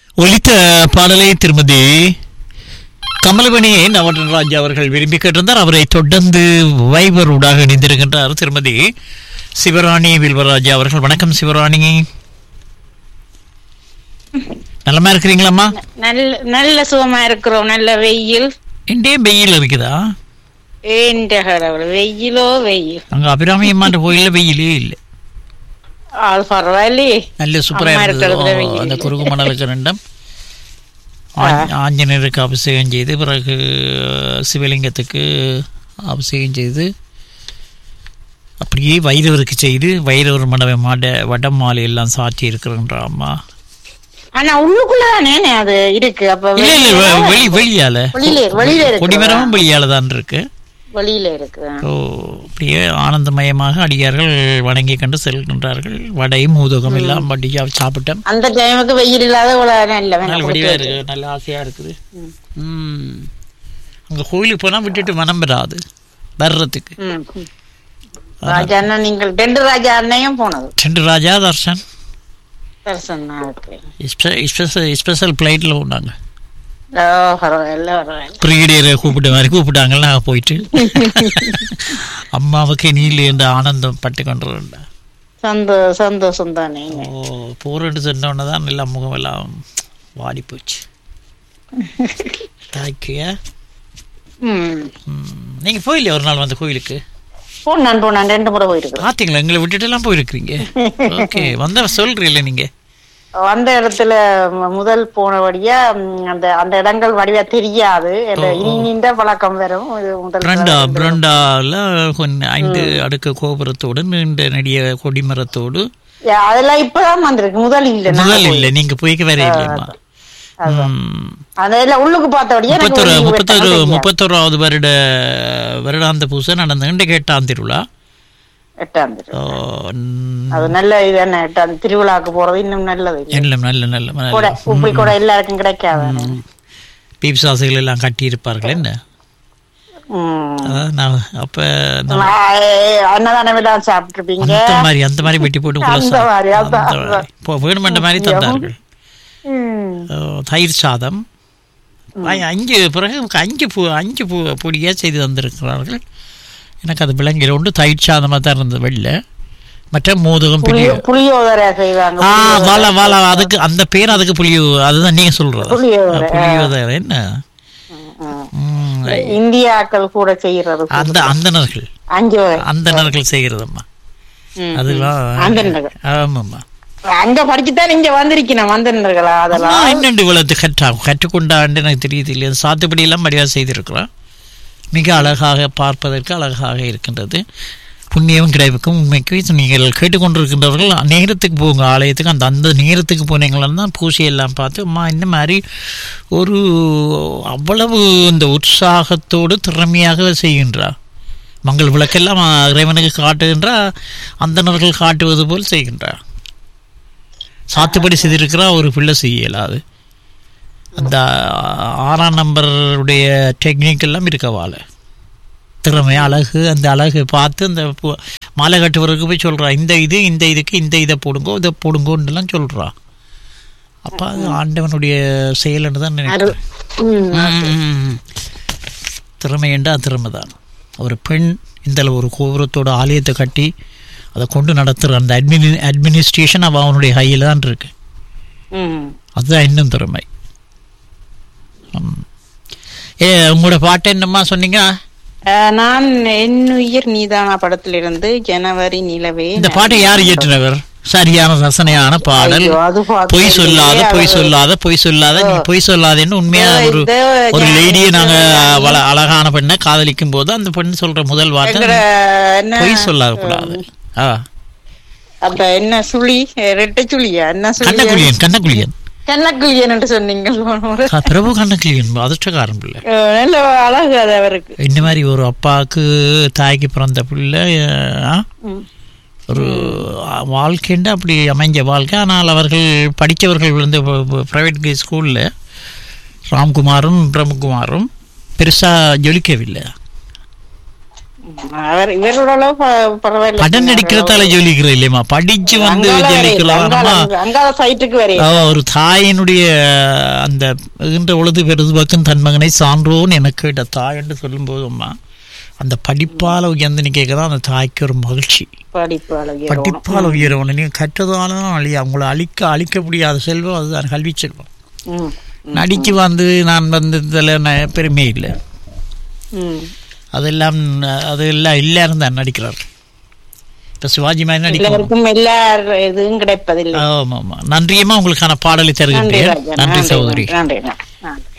ஒலித்த பாடலை திருமதி கமலமணி நவரராஜ் அவர்கள் விரும்பி கேட்டிருந்தார் அவரை தொடர்ந்து வைபர் ஊடாக இணைந்திருக்கின்றார் திருமதி சிவராணி வில்வராஜா அவர்கள் வணக்கம் சிவராணி நலமா இருக்கிறீங்களாம்மா நல்ல நல்ல சுகமா இருக்கிறோம் நல்ல வெயில் எண்டே வெயில் இருக்குதா ஏண்ட கடவுள் வெயிலோ வெயில் அங்க அபிராமி அம்மாண்ட கோயில்ல வெயிலே இல்லை ஆள் பரவாயில்லையே நல்ல சூப்பரா அம்மா இருந்தது இருக்கிறதுல ஓ, வெயில் அந்த இல்லை. குறுகு மணலுக்கு ரெண்டும் ஆஞ்- ஆஞ்சநேயருக்கு அபிஷேகம் செய்து பிறகு சிவலிங்கத்துக்கு அபிஷேகம் செய்து அப்படியே வைரவருக்கு செய்து வைரவர் மண்டப மாட வடம் மாலை எல்லாம் சாட்சி இருக்கிறன்ற அம்மா ஆனா உள்ளுக்குள்ளதானே அது இருக்கு அப்ப இல்ல இல்ல வெளியில- வெ- வெளி வெளியால வெளியில வெளியில இருக்கு கொடிமரமும் வெளியால தான் இருக்கு வெளியில இருக்கு ஓ அப்படியே ஆனந்தமயமாக அடியார்கள் வணங்கி கண்டு செல்கின்றார்கள் வடை மூதகம் எல்லாம் வட்டியா சாப்பிட்டோம் அந்த டைமுக்கு வெயில் இல்லாத இவ்வளவு நல்ல நல்ல வடிவா இருக்கு நல்ல ஆசையா இருக்குது ம் அங்க கோயிலுக்கு போனா விட்டுட்டு மனம் பெறாது வர்றதுக்கு ம். ராஜா அண்ணன் நீங்கள் ரெண்டு ராஜா அண்ணையும் போனது ரெண்டு ராஜா தர்ஷன் தரிசனா இருக்கு ஸ்பெஷல் ஸ்பெஷல் ஃப்ளைட்டில் போனாங்க ஓ பரவாயில்ல பரவாயில்ல பிரிகேடியரை கூப்பிட்ட மாதிரி கூப்பிட்டாங்கல்ல நாங்கள் போயிட்டு அம்மாவுக்கு நீல என்ற ஆனந்தம் பட்டு கொண்டிருந்தா சந்தோ சந்தோஷம் தானே ஓ போறேன்னு சொன்னோடனே தான் நல்லா முகம் எல்லாம் வாடி போச்சு தாய்க்கிய ம் நீங்கள் போயில்லையா ஒரு நாள் வந்து கோயிலுக்கு போனான் போனான் ரெண்டு முறை போயிருக்கிறேன் பார்த்தீங்களா எங்களை விட்டுட்டு எல்லாம் போயிருக்கிறீங்க ஓகே வந்த சொல்றீல்ல நீங்க அந்த இடத்துல ம- முதல் போனபடியா ம், அந்த அந்த இடங்கள் வடிவா தெரியாது அந்த இனி நீண்ட பழக்கம் வரும் இது முதல் பிரண்டா பிரண்டால கொஞ்சம் ஐந்து அடுக்கு கோபுரத்தோடு நீண்ட நெடிய கொடிமரத்தோடு யா, அதெல்லாம் இப்பதான் வந்திருக்கு முதல் இல்ல நான் முதல் இல்லை நீங்க போய்க்க வேற இல்லையம்மா ம். அதெல்லாம் உள்ளுக்கு பார்த்தபடியா எனக்கு முப்பத்தொரு வெளியே முப்பத்தொரு வெட்டமா தெரியாது. முப்பத்தொராவது வருட வருடாந்த பூசை நடந்த இன்றைக்கு எட்டாம் திருவிழா எட்டாம் திரு. ஓ, ம், அது நல்ல இது என்ன எட்டாம் திருவிழாக்கு போறது இன்னும் நல்லது நல்ல நல்ல நல்ல கூட நல்ல உப்பி கூட எல்லாருக்கும் கிடைக்காது பீப் சாசுகள் எல்லாம் கட்டி இருப்பார்கள் என்ன ம். அதான் நான் அப்ப நம்ம ஆ, அன்னதானம் எல்லாம் சாப்பிட்டுருப்பீங்க அந்த மாதிரி அந்த மாதிரி வெட்டி போட்டு உள்ள அந்த சா- மாதிரி, அதான், அந்த மாதிரி. இப்போ வேணுமென்ற மாதிரி தந்தார்கள் ம். அஹ், தயிர் சாதம் ஐ- அஞ்சு பிறகு அஞ்சு பூ அஞ்சு பூ பொடியாக செய்து தந்திருக்கிறார்கள் எனக்கு அது விளங்கில ஒன்று தயிர் சாதமாக தான் இருந்தது வெளில மற்ற மோதகம் பெரிய புளியோ- புளியோதரை செய்வாங்க ஆ வாழ வாழ அதுக்கு அந்த பேர் அதுக்கு புளியோ அதுதான் நீங்க சொல்றது புளியோதரை, ஆ. புளியோதரை என்ன ம். ம், இந்தியாக்கள் கூட செய்யறது அந்த அந்தணர்கள் அஞ்சு வகை அந்தணர்கள் செய்கிறதம்மா ம். அதுதான் அந்தணர்கள். ஆமாம்மா அங்க படிச்சுதான் இங்க வந்திருக்கணும் வந்திருந்தீர்களா அதெல்லாம் நான் என்னண்டு இவ்வளவு கற்றா கற்றுக்கொண்டாண்டு எனக்கு தெரியுது இல்லையா சாத்துப்படி எல்லாம் மரியாதை செய்திருக்கிறோம் மிக அழகாக பார்ப்பதற்கு அழகாக இருக்கின்றது புண்ணியம் கிடைக்கும் உண்மைக்கு நீங்கள் கேட்டுக்கொண்டிருக்கின்றவர்கள் நேரத்துக்கு போங்க ஆலயத்துக்கு அந்த அந்த நேரத்துக்கு போனீங்களா தான் பூசி எல்லாம் பார்த்து அம்மா இந்த மாதிரி ஒரு அவ்வளவு இந்த உற்சாகத்தோடு திறமையாக செய்கின்றா மங்கள் விளக்கெல்லாம் இறைவனுக்கு காட்டுகின்றா அந்தணர்கள் காட்டுவது போல் செய்கின்றா சாத்துப்படி செய்திருக்கிறா ஒரு பிள்ளை செய்ய இயலாது அந்த ஆறாம் நம்பருடைய டெக்னிக் எல்லாம் இருக்கவால திறமை அழகு அந்த அழகு பார்த்து அந்த பூ- மாலை கட்டுவதற்கு போய் சொல்றா இந்த இது இந்த இதுக்கு இந்த இதை போடுங்கோ இதை போடுங்கோன்னுலாம் சொல்றா அப்ப அது ஆண்டவனுடைய செயல்னு தான் நினைக்கிறேன் ம். ம். திறமை என்றா திறமை தான் ஒரு பெண் இந்த அளவு ஒரு கோபுரத்தோட ஆலயத்தை கட்டி அதை கொண்டு நடத்துகிற அந்த அட்மினி அட்மினிஸ்ட்ரேஷன் அவ அவனுடைய கையில் தான் இருக்கு ம். அதுதான் இன்னும் திறமை ம். ஏ உங்களோட பாட்டு என்னம்மா சொன்னீங்க அஹ், நான் என் உயிர் நீதானா படத்திலிருந்து ஜனவரி நிலவே இந்த பாட்டை யார் இயற்றினவர் சரியான ரசனையான பாடல் ஐயோ, அது பாட்டு பொய் சொல்லாத இல்லையே, பொய் அது- சொல்லாத பொய் சொல்லாத நீ பொய் சொல்லாதேன்னு உண்மையா ஒரு இது ஒரு ஞான- லேடியை நாங்க வள- அழகான பெண்ணை காதலிக்கும் போது அந்த பெண் சொல்ற முதல் வார்த்தை எங்கட என்ன பொய் சொல்லாத கூடாது ஆ அப்ப என்ன சுழி ரெட்டை சுழியா என்ன சுழி கண்ணக்குழியன் கண்ணக்குழியன் கண்ணக்குழியன் என்று சொன்னீங்க போன முறை. க- பிரபு கண்ணக்குழியன் அதிர்ஷ்டக்காரன் பிள்ளை அஹ், நல்ல அழகு அது அவருக்கு இந்த மாதிரி ஒரு அப்பாவுக்கு தாய்க்கு பிறந்த பிள்ளை ஆ, ம். ஒரு வாழ்க்கைண்டு அப்படி அமைஞ்ச வாழ்க்கை ஆனால் அவர்கள் படித்தவர்கள் வந்து ப்ரைவேட் ஸ்கூலில் ராம்குமாரும் பிரம்மகுமாரும் பெருசாக ஜொலிக்கவில்லை அவர் இவரோட அளவு ப- பரவாயில்ல படம் நடிக்கிறதால ஜொலிக்கிறோம் இல்லையம்மா படிச்சு வந்து அங்கால வரையில, ஜொலிக்கலாம் அங்கால- நம்ம அங்கால சைட்டுக்கு வரையும் ஆ, ஒரு தாயினுடைய அந்த ஈன்ற பொழுது பெருது பக்கம் தன் மகனை சான்றோன்னு எனக்கு கேட்ட தாய் என்று சொல்லும்போது அம்மா அந்த படிப்பால உயர்ந்து நீ கேட்கதான் அந்த தாய்க்கு ஒரு மகிழ்ச்சி படிப்பு அழகிய படிப்பால் உயரவணும் நீங்க கற்றதால தான் அழியா உங்களை அழிக்க அழிக்க முடியாத செல்வம் அதுதான் கல்வி செல்வம் ம் நடிச்சு வந்து நான் வந்து இதில் நான் பெருமை இல்லை ம் அதெல்லாம் அதெல்லாம் எல்லாரும் தான் நடிக்கிறார் இப்போ சிவாஜி மாதிரி நடிக்கணும் எல்லாருக்கும் எல்லா இதுவும் கிடைப்பதில்லை ஆமாம் ஆமாம் நன்றியம்மா உங்களுக்கான பாடலை நன்றி தருகின்றேன் ராஜா நன்றி சகோதரி நன்றி நன்றி நன்றி